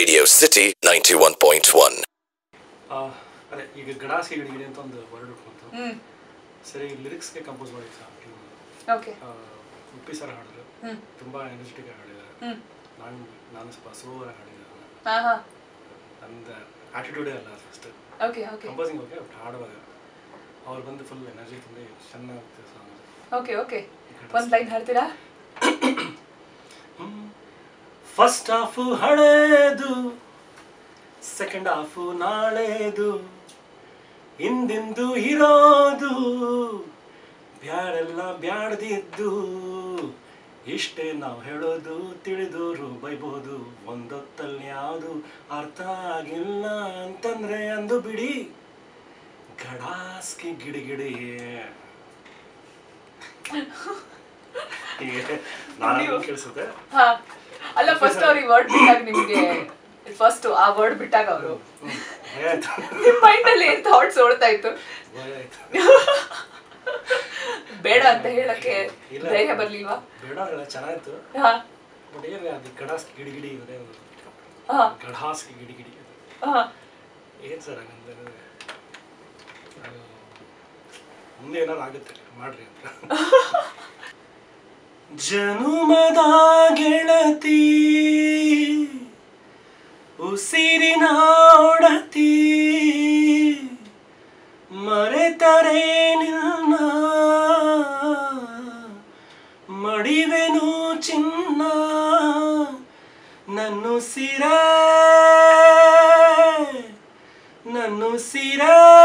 Radio City 91.1. ಆ, ಅದೇ ಈಗ ಗಡಾಸಿ ಗಿಡಿಗಿಡಿ ಅಂತ ಒಂದು ವರ್ಡ್ ಉಟ್ಕೊಂತು ಹ್ಮ್ ಸರಿ ಲಿರಿಕ್ಸ್ಗೆ ಕಂಪೋಸ್ ಮಾಡಿ ಸರ್ ಓಕೆ ಉಪ್ಪಿ ಸರ್ ಹಾಡಿದ್ರು ಹ್ಮ್ ತುಂಬ ಎನರ್ಜೆಟಿಕ್ ಆಗಿ ಹಾಡಿದ್ದಾರೆ ಹ್ಮ್ ನಾನು ನಾನು ಸ್ವಲ್ಪ ಸ್ಲೋ ಆಗಿ ಹಾಡಿದ್ದಾರೆ ಹಾ ಹಾ ನಂದು ಆಟಿಟ್ಯೂಡೇ ಅಲ್ಲ first okay okay composing okay but ಹಾಡುವಾಗ ಅವ್ರು ಬಂದು ಫುಲ್ ಎನರ್ಜಿ ತುಂಬಿ ಚೆನ್ನಾಗುತ್ತೆ ಸಾಂಗ್ ಓಕೆ ಓಕೆ ಒಂದ್ ಲೈನ್ ಹಾಡ್ತೀರಾ ಫಸ್ಟ್ ಹಾಫು ಹಳೇದು ಸೆಕೆಂಡ್ ಹಾಫು ನಾಳೆದು ಹಿಂದಿಂದು ಇರೋದು ಬ್ಯಾಡೆಲ್ಲ ಬ್ಯಾಡ್ದಿದ್ದು ಇಷ್ಟೇ ನಾವು ಹೇಳೋದು ತಿಳಿದೋರು ಬೈಬೋದು ಒಂದೊತ್ತಲ್ಲಿ ಯಾವುದು ಅರ್ಥ ಆಗಿಲ್ಲ ಅಂತಂದ್ರೆ ಅಂದು ಬಿಡಿ ಗಡಾಸ್ಕಿ ಗಿಡಿಗಿಡಿ ಹೀಗೆ ನಾನು ಕೇಳಿಸುತ್ತೆ ಹಾ ಅಲ್ಲ ಫಸ್ಟ್ ಅವ್ರಿಗೆ ವರ್ಡ್ ಬಿಟ್ಟಾಗ ನಿಮ್ಗೆ ಫಸ್ಟ್ ಆ ವರ್ಡ್ ಬಿಟ್ಟಾಗ ಅವರು ಆಯ್ತು ನಿಮ್ ಮೈಂಡ್ ಅಲ್ಲಿ ಏನ್ ಥಾಟ್ಸ್ ಓಡ್ತಾ ಇತ್ತು ಭಯ ಆಯ್ತು ಬೇಡ ಅಂತ ಹೇಳಕ್ಕೆ ಇಲ್ಲ. ಧೈರ್ಯ ಬರ್ಲಿಲ್ವಾ ಬೇಡ ಬೇಡ ಚೆನ್ನಾಗಿತ್ತು ಹಾ ಬಟ್ ಏನು ಅದು ಗಡಾಸ್ಕಿ ಗಿಡಿ ಗಿಡಿ ಇದೆ ಒಂದು ಹಾ ಗಡಾಸ್ಕಿ ಗಿಡಿ ಗಿಡಿ ಅದು ಹಾ ಏನು ಸರ್ ಹಂಗಂದ್ರೆ ಅದು ಮುಂದೆ ಏನಾದ್ರು ಆಗುತ್ತೆ ಮಾಡ್ರಿ ಅಂತ ಜನುಮದ ಗೆಳತಿ ಉಸಿರಿನ ಒಡತಿ ಮರೆತರೆ ನಿನ್ನ ಮಡಿವೆನು ಚಿನ್ನ ನನ್ನು ಸಿರ ನನ್ನು ಸಿರ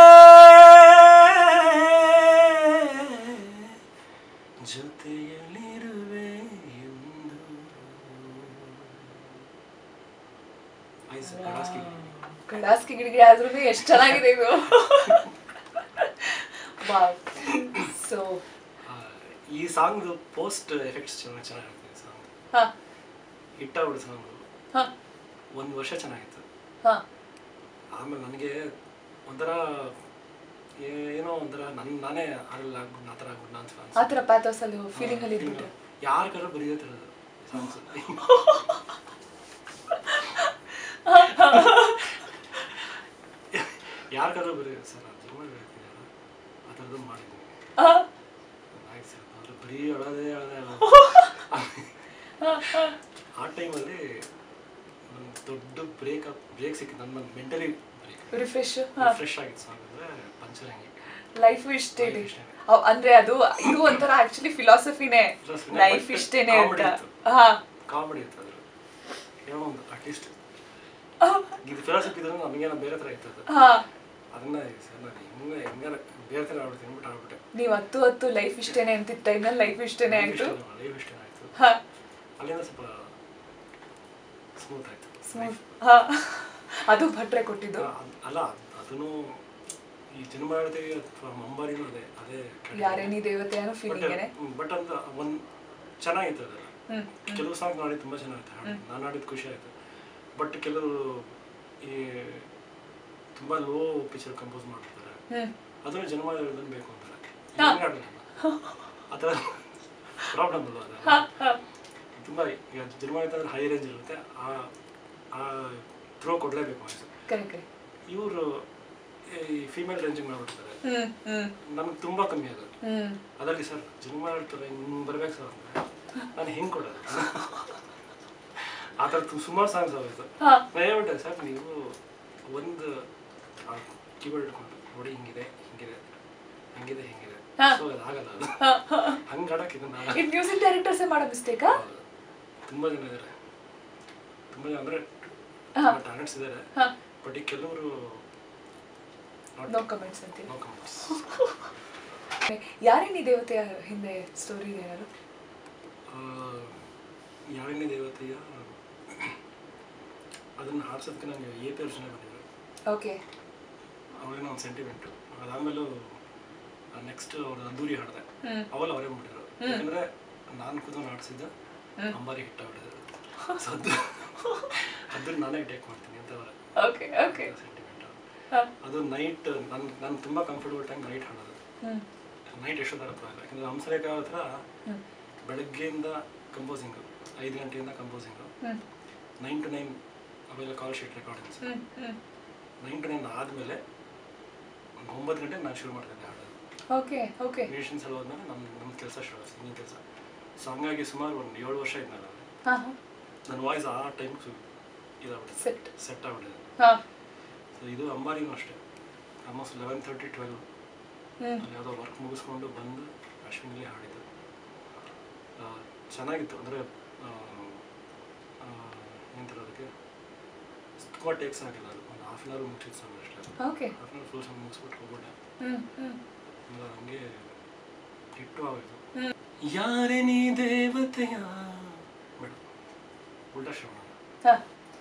ಜೊತೆಯಲ್ಲಿರುವೆ ಎಂದು ಆಯ್ತು ಸರ್, ಗಡಾಸ್ಕಿ ಗಿಡಿ. ಗಡಾಸ್ಕಿ ಗಿಡಿಗೆ ಆದ್ರೂ ಎಷ್ಟು ಚೆನ್ನಾಗಿದೆ ಇದು ಸೊ ಆ, ಈ ಸಾಂಗ್ ಪೋಸ್ಟ್ ಎಫೆಕ್ಟ್ಸ್ ಚೆನ್ನಾಗಿ ಚೆನ್ನಾಗಿರ್ತದೆ ಸಾಂಗ್ ಹಾ ಹಿಟ್ಟಾಗ್ಬಿಡು ಸಾಂಗ್ ಹಾ ಒಂದು ವರ್ಷ ಚೆನ್ನಾಗಿತ್ತು ಹಾ ಆಮೇಲೆ ನನಗೆ ಒಂಥರ ಏ- ಏನೋ ಒಂಥರ ನನ್ನ ನಾನೇ ಅದ್ರಲ್ಲಿ ಆಗ್ಬಿಟ್ಟು ಆ ಥರ ಆಗ್ಬಿಟ್ಟು ನಾನು ಆ ಥರ ಪ್ಯಾಥೋಸ್ ಅಲ್ಲಿ ಫೀಲಿಂಗ್ ಅಲ್ಲಿ ಇದ್ಬಿಟ್ಟು ಯಾರ ಕರ ಬರೀದೇ ಸಾಂಗ್ಸ್ ಯಾರ ಕರ ಬರೀ ಸರ್ ಅದು ಜನ್ಮ ಹೇಳ್ತೀನಿ ಆ ಥರದ್ದು ಮಾಡಿದ್ದೀನಿ ಆ, ಆಯ್ತು ಸರ್ ಆದರೆ ಬರೀ ಅಳೋದೇ ಅಳೋದೇ ಅಳೋದೇ. ಆ ಟೈಮಲ್ಲಿ ಒಂದು ದೊಡ್ಡ ಬ್ರೇಕ್ ಬ್ರೇಕ್ ಸಿಕ್ಕಿತ್ತು ನನ್ನ ಮೆಂಟಲಿ ಬ್ರೇಕ್ ರಿಫ್ರೆಶ್ ಫ್ರೆಶ್ ಆಗಿತ್ತು ಸಾಂಗ್ ಅಂದರೆ ಪಂಚರಂಗಿ ಲೈಫ್ ಇಷ್ಟೇನೆ Life ಇಷ್ಟೇನೆ. ಅವ್- ಅಂದ್ರೆ ಅದು ಇದು ಒಂಥರ ಆಕ್ಚುಲಿ ಫಿಲಾಸಫಿನೇ Philosophy ನೇ, ಲೈಫ್ but ಇಷ್ಟೇನೆ comedy ಅಂತ ಇತ್ತು. ಹಾ ಕಾಮಿಡಿ ಇತ್ತು ಅದ್ರ ಏನೋ ಒಂದು ಅಟ್ಲೀಸ್ಟ್ ಇದು ಫಿಲಾಸಫಿ ಇದ್ರೆ ನಮಗೇನೋ ಬೇರೆ ಥರ ಇತ್ತು ಅದು ಹಾ ಅದನ್ನ ಸರ್ ನಾನು ಹಿಂಗೆ ಹೆಂಗಾರ ಬೇರೆ ಥರ ಆಗ್ಬಿಡ್ತೀನಿ ಅಂದ್ಬಿಟ್ಟು ಆಗ್ಬಿಟ್ಟೆ ನೀವ್ ಹತ್ತು ಹತ್ತು ಲೈಫ್ ಇಷ್ಟೇನೆ ಅಂತಿದ್ದ ಟೈಮ್ನಲ್ಲಿ ಲೈಫ್ ಇಷ್ಟೇನೆ ಆಯ್ತು ಲೈಫ್ ಇಷ್ಟ ಆಯಿತು ಹಾ ಅಲ್ಲಿಂದ ಸ್ವಲ್ಪ ಸ್ಮೂತ್ ಆಯಿತು ಸ್ಮೂತ್ ಹಾ ಅದು ಭಟ್ರೆ ಕೊಟ್ಟಿದ್ದು ಅಲ್ಲ ಅದನ್ನು ಈ ಜನ್ಮ ಹೇಳ್ತೀವಿ ಅಥವಾ ಮಂಬಾರಿನೂ ಅದೇ ಅದೇ ಯಾರೇ ನೀ ದೇವತೆ ಅನ್ನೋ ಫೀಲಿಂಗೇನೆ ಬಟ್ ಅಂತ ಒಂದು ಚೆನ್ನಾಗಿತ್ತು ಅದೆಲ್ಲ ಹ್ಮ್ ಕೆಲವು ಸಾಂಗ್ ಮಾಡಿ ತುಂಬ ಚೆನ್ನಾಗಿತ್ತು ಹಾಡು ನಾನು ಹಾಡಿದ್ದು ಖುಷಿ ಆಯಿತು ಬಟ್ ಕೆಲವರು ಈ ತುಂಬ ಲೋ ಪಿಕ್ಚರ್ ಕಂಪೋಸ್ ಮಾಡ್ತಾರೆ ಹ್ಮ್ ಅದನ್ನು ಜನ್ಮ ಹೇಳೋದನ್ನು ಬೇಕು ಅಂತಾರೆ ಹೆಂಗ್ ಹಾಡ್ಲಿ ನಾನು? ಆ ಥರ ಪ್ರಾಬ್ಲಮ್ ಅಲ್ವಾ ಅದು ತುಂಬ ಈಗ ಜನ್ಮ ಅಂತಂದ್ರೆ ಹೈ ರೇಂಜ್ ಇರುತ್ತೆ ಆ ಆ ಥ್ರೋ ಕೊಡಲೇಬೇಕು ವಾಯ್ಸ್ ಕರೆ ಕರೆ ಇವರು ಈ ಫೀಮೇಲ್ ರೇಂಜಿಂಗ್ ಮಾಡ್ಬಿಡ್ತಾರೆ ಹ್ಮ್ ಹ್ಮ್ ನಮ್ಗೆ ತುಂಬ ಕಮ್ಮಿ ಅದು ಹ್ಮ್ ಅದರಲ್ಲಿ ಸರ್ ಜನ್ಮ ಹೇಳ್ತಾರೆ ಹಿಂಗೆ ಬರ್ಬೇಕು ಸರ್ ಅಂದರೆ ನಾನು ಹೆಂಗೆ ಕೊಡೋದು ಆ ಥರ ಸುಮಾರು ಸಾಂಗ್ಸ್ ಆಗೋಯ್ತು ಹಾ ನಾನು ಹೇಳ್ಬಿಟ್ಟೆ ಸರ್ ನೀವು ಒಂದು ಕೀಬೋರ್ಡ್ ಇಟ್ಕೊಂಡು ನೋಡಿ ಹಿಂಗಿದೆ ಹಿಂಗಿದೆ ಹಂಗಿದೆ ಹಿಂಗಿದೆ ಸೊ ಅದು ಆಗಲ್ಲ ಅದು ಹಂಗೆ ಆಡಕ್ಕೆ ಇದನ್ನ ಆಗಲ್ಲ. ಇದು ಮ್ಯೂಸಿಕ್ ಡೈರೆಕ್ಟರ್ಸೇ ಮಾಡೋ ಮಿಸ್ಟೇಕಾ ಹೌದು. ತುಂಬ ಜನ ಇದ್ದಾರೆ ತುಂಬ ಜನ ಅಂದರೆ ಟ್ಯಾಲೆಂಟ್ಸ್ ಇದ್ದಾರೆ ಹಾ ಬಟ್ ಈ ಕೆಲವರು ನೋ ಕಮೆಂಟ್ಸ್ ಅಂತೀವಿ ನೋ ಕಮೆಂಟ್ಸ್ ಯಾರೇ ನೀ ದೇವತೆಯ ಹಿಂದೆ ಸ್ಟೋರಿ ಇದೆ ಏನಾದ್ರು ಯಾರನೇ ದೇವತೆಯ ಅದನ್ನು ಹಾಡ್ಸೋದಕ್ಕೆ ನನಗೆ ಎ ಪಿ ಅರ್ಜುನ ಬಂದಿದ್ರು ಓಕೆ ಅವಾಗೇನೋ ಒಂದು ಸೆಂಟಿಮೆಂಟು ಅದಾದಮೇಲೂ ನೆಕ್ಸ್ಟ್ ಅವ್ರ ಅದ್ದೂರಿ ಹಾಡಿದೆ ಹ್ಮ್ ಅವೆಲ್ಲ ಅವರೇ ಮಾಡಿದ್ರು ಯಾಕಂದರೆ ನಾನು ಕೂತ್ಕೊಂಡು ಆಡಿಸಿದ್ದ ಅಂಬಾರಿ ಹಿಟ್ ಆಗ್ಬಿಟ್ಟಿದೆ ಸೊ ಅದು ಅದನ್ನ ನಾನೇ ಟೇಕ್ ಮಾಡ್ತೀನಿ ಅಂತ ಓಕೆ ಓಕೆ ಸೆಂಟಿಮೆಂಟ್ ಹಾ ಅದು ನೈಟ್ ನನ್ನ ನಾನು ತುಂಬ ಕಂಫರ್ಟಬಲ್ ಟೈಮ್ ನೈಟ್ ಹಾಡೋದು ಹ್ಮ್ ನೈಟ್ ಎಷ್ಟೊತ್ತಾರ ಪರವಾಗಿಲ್ಲ ಯಾಕಂದರೆ ಹಂಸಲೇಖ ಹತ್ರ ಹ್ಮ್ ಬೆಳಗ್ಗೆಯಿಂದ ಕಂಪೋಸಿಂಗು ಐದು ಗಂಟೆಯಿಂದ composing hmm nine to nine ಆಮೇಲೆ call sheet recordings hmm hmm nine to nine ಆದಮೇಲೆ ಒಂದು ಒಂಬತ್ತು ಗಂಟೆಗೆ ನಾನು ಶುರು ಮಾಡ್ತಿದ್ದೆ ಹಾಡೋದು ಓಕೆ ಓಕೆ ಮ್ಯೂಸಿಷನ್ಸ್ ಎಲ್ಲ ಹೋದ್ಮೇಲೆ ನಮ್ಮ ನಮ್ಮ ಕೆಲಸ ಶುರು ಸಿಂಗಿಂಗ್ ಕೆಲಸ ಸೊ ಹಂಗಾಗಿ ಸುಮಾರು ಒಂದು ಏಳು ವರ್ಷ ಇದ್ನಲ್ಲ ಅಲ್ಲಿ. ಹಾ ಹಾ ನನ್ನ ವಾಯ್ಸ್ ಆ ಟೈಮ್ ಇದಾಗ್ಬಿಟ್ಟಿದೆ ಸೆಟ್ ಸೆಟ್ ಆಗ್ಬಿಟ್ಟಿದೆ ಹಾ ಸೊ ಇದು ಅಂಬಾರಿನೂ ಅಷ್ಟೇ almost eleven thirty twelve hmm ಅಲ್ಲಿ ಯಾವುದೋ ವರ್ಕ್ ಮುಗಿಸ್ಕೊಂಡು ಬಂದು ಅಶ್ವಿನಲ್ಲಿ ಹಾಡಿದ್ದು ಆ, ಚೆನ್ನಾಗಿತ್ತು ಅಂದರೆ ಏನಂತಾರೆ ಅದಕ್ಕೆ ತುಂಬ ಟೇಕ್ಸ್ ಆಗಿಲ್ಲ ಅದು ಒಂದು ಹಾಫ್ ಆನ್ ಅವರ್ ಮುಗಿಸಿದ್ದು ಸಾಂಗ್ ಅಷ್ಟೇ okay half an hour full song ಮುಗಿಸ್ಬಿಟ್ಟು ಹೋಗ್ಬಿಟ್ಟೆ ಹ್ಮ್ ಹ್ಮ್ ಆಮೇಲೆ ಹಂಗೆ ಹಿಟ್ಟು ಆಗೋಯ್ತು ಹ್ಮ್. ಯಾರೇ ನೀ ದೇವತೆಯ ಬೇಡ ಉಲ್ಟಾ ಶ್ರವಣ ಹಾ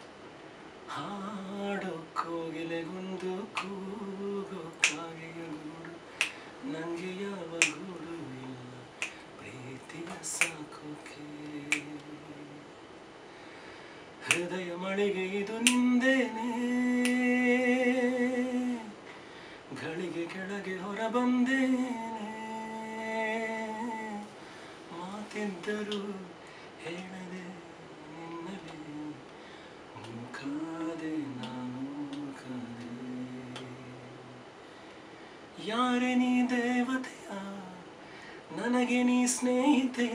ಹಾಡು ಕೋಗಿಲೆಗೊಂದು ಕೂಗು ಕಾಗೆಯ ಗೂಡು ನಂಗೆ ಯಾವ ಗೂಡು ಇಲ್ಲ ಪ್ರೀತಿಯ ಸಾಕೋಕೆ ಹೃದಯ ಮಳಿಗೆ ಇದು ನಿಂದೇನೆ ಗಳಿಗೆ ಕೆಳಗೆ ಹೊರ ಬಂದೇನೆ ಮಾತಿದ್ದರು ಹೇಳದೆ ನಿನ್ನಲ್ಲಿ ಕಾದೆ ನಾನು ಕಾದೆ ಯಾರೇ ನೀ ದೇವತೆಯ ನನಗೆ ನೀ ಸ್ನೇಹಿತೆಯ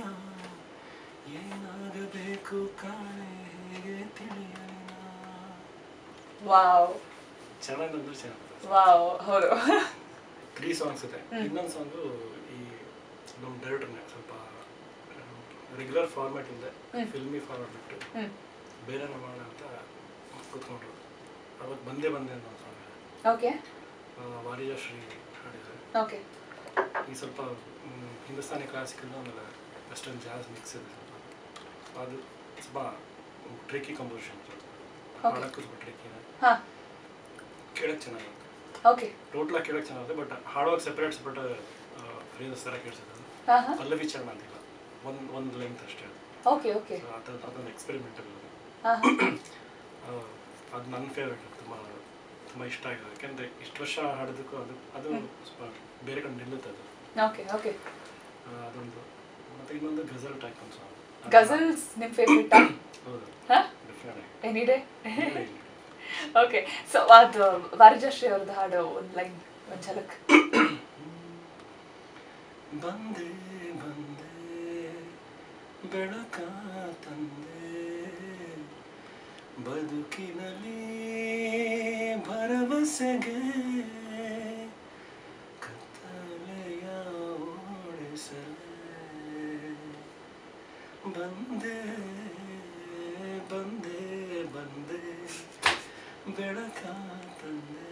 ಏನಾಗಬೇಕು ಕಾಣೆ ಹೇಗೆ ತಿಳಿಯಲಿ ನಾ? ವಾವ್ ಚೆನ್ನಾಗಿ ಅಂದ್ರೆ ಚೆನ್ನಾಗಿ ವಾವ್ ಹೌದು ತ್ರೀ ಸಾಂಗ್ಸ್ ಇದೆ ಇನ್ನೊಂದು ಸಾಂಗು ಈ ನಮ್ಮ ಡೈರೆಕ್ಟರ್ನೇ ಸ್ವಲ್ಪ ರೆಗ್ಯುಲರ್ ಫಾರ್ಮ್ಯಾಟ್ ಇಲ್ಲದೆ ಫಿಲ್ಮಿ ಫಾರ್ಮ್ಯಾಟ್ ಬಿಟ್ಟು ಹ್ಮ್ ಬೇರೆ ಮಾಡೋಣ ಅಂತ ಕೂತ್ಕೊಂಡ್ರು ಅವಾಗ ಬಂದೇ ಬಂದೆ ಅನ್ನೋ ಸಾಂಗ್ ಇದೆ ಓಕೆ ವಾರಿಯ ಶ್ರೀ ಹಾಡಿದ್ದಾರೆ ಓಕೆ ಈ ಸ್ವಲ್ಪ ಮ್, ಹಿಂದೂಸ್ತಾನಿ ಕ್ಲಾಸಿಕಲ್ ಆಮೇಲೆ ವೆಸ್ಟರ್ನ್ ಜಾಸ್ ಮಿಕ್ಸ್ ಇದೆ ಸ್ವಲ್ಪ So ಅದು ಸ್ವಲ್ಪ ಟ್ರಿಕಿ ಕಂಪೋಸಿಷನ್ ಹಾಡಕ್ಕೂ ಸ್ವಲ್ಪ ಟ್ರಿಕಿನ ಹಾ ಕೇಳಕ್ಕೆ ಚೆನ್ನಾಗಿರುತ್ತೆ ಓಕೆ ಟೋಟಲಾಗಿ ಕೇಳಕ್ಕೆ ಚೆನ್ನಾಗಿದೆ ಬಟ್ ಹಾಡುವಾಗ ಸೆಪ್ರೇಟ್ ಸೆಪ್ರೇಟ್ ಫ್ರೀಸಸ್ ಥರ ಕೇಳಿಸಿದ್ರು ಹಾ ಹಾ ಪಲ್ಲವಿ ಚರಣ ಅಂತಿಲ್ಲ ಒಂದು ಒಂದು ಲೆಂತ್ ಅಷ್ಟೇ ಅದು ಓಕೆ ಓಕೆ So ಅದು ಅದೊಂದು ಎಕ್ಸ್ಪೆರಿಮೆಂಟಲ್ ಹಾ ಹಾ ಅದು ನನ್ನ ಫೇವ್ರೇಟ್ ತುಂಬ ತುಂಬ ಇಷ್ಟ ಆಗಿದೆ ಯಾಕೆಂದರೆ ಇಷ್ಟು ವರ್ಷ ಹಾಡೋದಕ್ಕೂ ಅದು ಅದು ಸ್ವಲ್ಪ ಬೇರೆ ಕಡೆ ನಿಲ್ಲುತ್ತೆ ಅದು ಓಕೆ ಓಕೆ ಆ, ಅದೊಂದು ಮತ್ತು ಇನ್ನೊಂದು ಗಜಲ್ ಟೈಪ್ ಒಂದು ಸಾಂಗ್ ಗಜಲ್ಸ್ ನಿಮ್ ಫೇವ್ರೇಟಾ ಹೌದು ಹಾ ಡೆಫಿನೆಟ್ ಆಗಿ ಎನಿ ಡೇ ಇಲ್ಲ, ಇಲ್ಲ. ಓಕೆ ಸೊ ಅದು ವಾರಿಜಶ್ರೀ ಅವ್ರದ್ದು ಹಾಡು ಒಂದು ಲೈನ್ ಒಂದು ಝಲಕ್ ಬಂದೆ ಬಂದೆ ಬೆಳಕ ತಂದೆ ಬದುಕಿನಲ್ಲಿ ಭರವಸೆಗೆ ಕತ್ತಲೆಯ ಓಡಿಸಲೇ ಬಂದೆ ಬಂದೆ ಬಂದೆ ಬೆಳಕ ತಂದೆ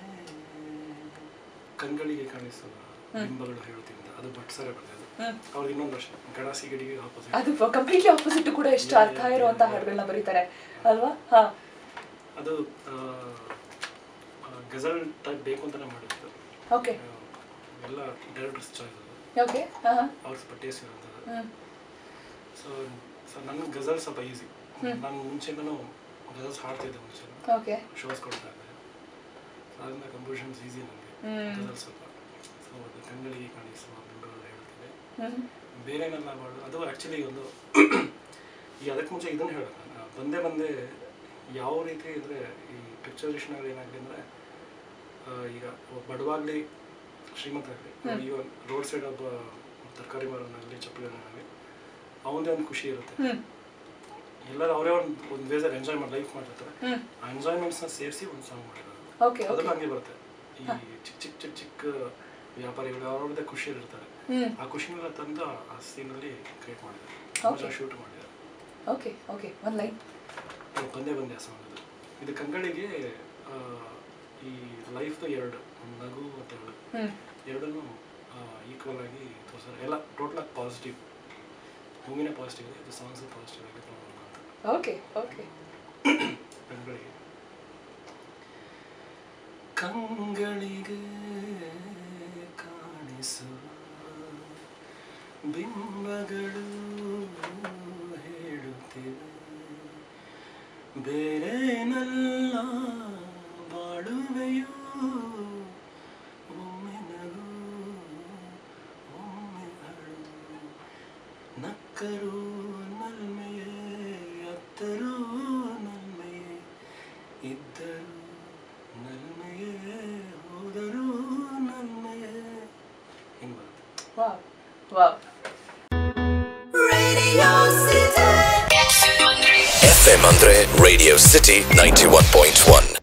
ಕಂಗಳಿಗೆ ಕಾಣಿಸುವ ಬಿಂಬಗಳು ಹೇಳುತ್ತಿದ್ದ ಅದು ಭಟ್ಸರ ಬರ್ತದೆ ಹ್ಮ್. ಅವ್ರಿಗೆ ಇನ್ನೊಂದು ವರ್ಷ ಗಡಾಸಿ ಗಡಿಗೆ ಆಪೋಸಿಟ್ ಅದು ಕಂಪ್ಲೀಟ್ಲಿ ಆಪೋಸಿಟ್ ಕೂಡ ಎಷ್ಟು ಅರ್ಥ ಇರುವಂತ ಹಾಡುಗಳನ್ನ ಬರೀತಾರೆ ಅಲ್ವಾ ಹಾ ಅದು ಆ, ಆ, ಗಜಲ್ ಟೈಪ್ ಬೇಕು ಅಂತಾನೆ ಮಾಡಿದ್ದು ಓಕೆ ಆ, ಎಲ್ಲ ಡೈರೆಕ್ಟರ್ಸ್ ಚಾಯ್ಸ್ ಅದು ಓಕೆ ಹಾ ಹಾ ಅವ್ರ ಸ್ವಲ್ಪ ಟೇಸ್ಟ್ ಇರುವಂಥದ್ದು ಹ್ಮ್ ಸೊ ಸೊ ನನಗೆ ಗಜಲ್ ಸ್ವಲ್ಪ ಈಸಿ ನಾನು ಮುಂಚೆನೂ ಗಜಲ್ಸ್ ಹಾಡ್ತಿದ್ದೆ ಮುಂಚೆ ಓಕೆ ಶೋಸ್ ಕೊಡ್ತಾ ಇದ್ದೆ ಸೊ ಅದರಿಂದ ಕಂಪೋಸಿಷನ್ಸ್ ಈಸಿ ನನಗೆ ಹ್ಮ್. ಗಜಲ್ ಸ್ವಲ್ಪ ಸೊ ಅದು ಕಂಗಳಿಗೆ ಕಾಣಿಸುವ ಬಿಂಬಗಳು ಹೇಳ್ತಿದೆ ಹ್ಮ್ ಬೇರೆನೆಲ್ಲ ಮಾಡು ಅದು ಆ್ಯಕ್ಚುಲಿ ಒಂದು ಈ ಅದಕ್ಕೆ ಮುಂಚೆ ಇದನ್ನು ಹೇಳೋಣ ನಾನು ಬಂದೇ ಬಂದೇ ಯಾವ ರೀತಿ ಅಂದರೆ ಈ ಪಿಕ್ಚರ್ ಡಿಕ್ಷನರಿ ಏನಾಗಿದೆ ಅಂದರೆ ಈಗ ಒಬ್ಬ ಬಡವಾಗಲಿ ಶ್ರೀಮಂತ ಆಗಲಿ ಈಗ ರೋಡ್ ಸೈಡ್ ಒಬ್ಬ ತರಕಾರಿ ಮಾರೋನಾಗಲಿ ಚಪ್ಪಲಿನಾಗಲಿ ಅವನದೇ ಒಂದು ಖುಷಿ ಇರುತ್ತೆ ಹ್ಮ್ ಎಲ್ಲರೂ ಅವರೇ ಒಂದು ಒಂದು ವೇಸಲ್ಲಿ ಎಂಜಾಯ್ ಮಾಡಿ ಲೈಫ್ ಮಾಡಿರ್ತಾರೆ ಹ್ಮ್ ಆ ಎಂಜಾಯ್ಮೆಂಟ್ಸ್ನ ಸೇರಿಸಿ ಒಂದು ಸಾಂಗ್ ಮಾಡಿರೋದು ಓಕೆ ಅದೆಲ್ಲ ಓಕೆ ಹಂಗೆ ಬರುತ್ತೆ ಈ ಚಿಕ್ಕ ಚಿಕ್ಕ ಚಿಕ್ಕ ಚಿಕ್ಕ ವ್ಯಾಪಾರಿಗಳು ಅವ್ರವ್ರದ್ದೇ ಖುಷಿಯಲ್ಲಿ ಇರ್ತಾರೆ ಹ್ಮ್ ಆ ಖುಷಿನೆಲ್ಲ ತಂದು ಆ ಸೀನಲ್ಲಿ ಕ್ರಿಯೇಟ್ ಮಾಡಿದ್ದಾರೆ ತುಂಬ ಜನ ಶೂಟ್ ಮಾಡಿದ್ದಾರೆ ಓಕೆ ಓಕೆ ಒಂದು ಲೈನ್ ಅದು ಬಂದೇ ಬಂದೆ ಆ ಸಾಂಗ್ ಅದು ಇದು ಕಂಗಳಿಗೆ ಆ, ಈ ಲೈಫ್ದು ಎರಡು ಒಂದು ನಗು ಮತ್ತು ಅಳು ಹ್ಮ್ ಎರಡನ್ನೂ ಈಕ್ವಲ್ ಆಗಿ ತೋರಿಸ್ತಾರೆ ಎಲ್ಲ ಟೋಟಲ್ ಆಗಿ ಪಾಸಿಟಿವ್ ಮೂವಿನೇ ಪಾಸಿಟಿವ್ ಇದೆ ಇದು ಸಾಂಗ್ಸು ಪಾಸಿಟಿವ್ ಆಗಿ ತಗೊಳ್ಳೋಣ ಅಂತ ಓಕೆ ಓಕೆ ಕಂಗಳಿಗೆ ಕಂಗಳಿಗೆ ಕಾಣಿಸುವ ಬಿಂಬಗಳು ಹೇಳುತ್ತಿವೆ ಬೇರೇನಲ್ಲ ಬಾಳುವೆಯೋ ಒಮ್ಮೆ ನಗು ಒಮ್ಮೆ ಅಳು ನಕ್ಕರು ನಲ್ಮೆಯೇ ಅತ್ತರೂ ನಲ್ಮೆಯೇ ಇದ್ದರು ನನ್ನೆಯೇ ಹೋದರು ನನ್ನೆಯೇ ಹಿಂಗೆ ಬರುತ್ತೆ ವಾವ್ ವಾವ್ FM ಅಂದ್ರೆ Radio City 91.1